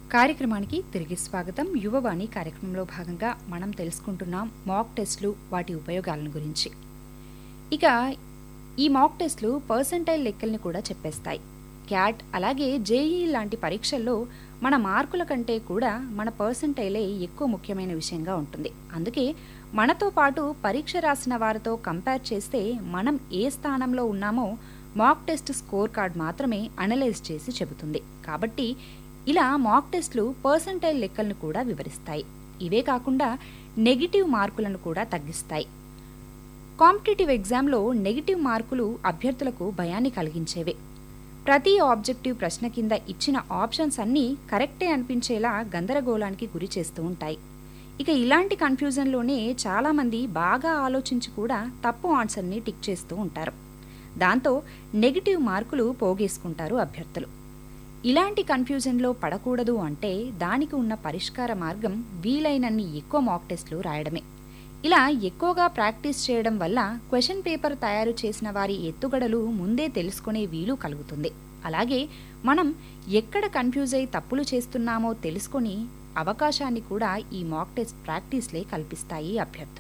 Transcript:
కార్యక్రమానికి తిరిగి స్వాగతం యువవాణి కార్యక్రమంలో భాగంగా మనం తెలుసుకుంటున్నాం మాక్ టెస్ట్లు వాటి ఉపయోగాలను గురించి ఇక ఈ మాక్ టెస్ట్లు పర్సంటైల్ లెక్కల్ని కూడా చెప్పేస్తాయి క్యాట్ అలాగే జేఈ లాంటి పరీక్షల్లో మన మార్కుల కంటే కూడా మన పర్సంటైలే ఎక్కువ ముఖ్యమైన విషయంగా ఉంటుంది అందుకే మనతో పాటు పరీక్ష రాసిన వారితో కంపేర్ చేస్తే మనం ఏ స్థానంలో ఉన్నామో మాక్ టెస్ట్ స్కోర్ కార్డ్ మాత్రమే అనలైజ్ చేసి చెబుతుంది కాబట్టి ఇలా మాక్ టెస్ట్లు పర్సంటైల్ లెక్కలను కూడా వివరిస్తాయి ఇవే కాకుండా నెగిటివ్ మార్కులను కూడా తగ్గిస్తాయి కాంపిటేటివ్ ఎగ్జామ్లో నెగిటివ్ మార్కులు అభ్యర్థులకు భయాన్ని కలిగించేవే ప్రతి ఆబ్జెక్టివ్ ప్రశ్న కింద ఇచ్చిన ఆప్షన్స్ అన్నీ కరెక్టే అనిపించేలా గందరగోళానికి గురి చేస్తూ ఉంటాయి ఇక ఇలాంటి కన్ఫ్యూజన్లోనే చాలామంది బాగా ఆలోచించి కూడా తప్పు ఆన్సర్ని టిక్ చేస్తూ ఉంటారు దాంతో నెగిటివ్ మార్కులు పోగేసుకుంటారు అభ్యర్థులు ఇలాంటి కన్ఫ్యూజన్లో పడకూడదు అంటే దానికి ఉన్న పరిష్కార మార్గం వీలైనన్ని ఎక్కువ మాక్ టెస్ట్లు రాయడమే ఇలా ఎక్కువగా ప్రాక్టీస్ చేయడం వల్ల క్వశ్చన్ పేపర్ తయారు చేసిన వారి ఎత్తుగడలు ముందే తెలుసుకునే వీలు కలుగుతుంది అలాగే మనం ఎక్కడ కన్ఫ్యూజ్ అయి తప్పులు చేస్తున్నామో తెలుసుకొని అవకాశాన్ని కూడా ఈ మాక్ టెస్ట్ ప్రాక్టీస్లే కల్పిస్తాయి అభ్యర్థులు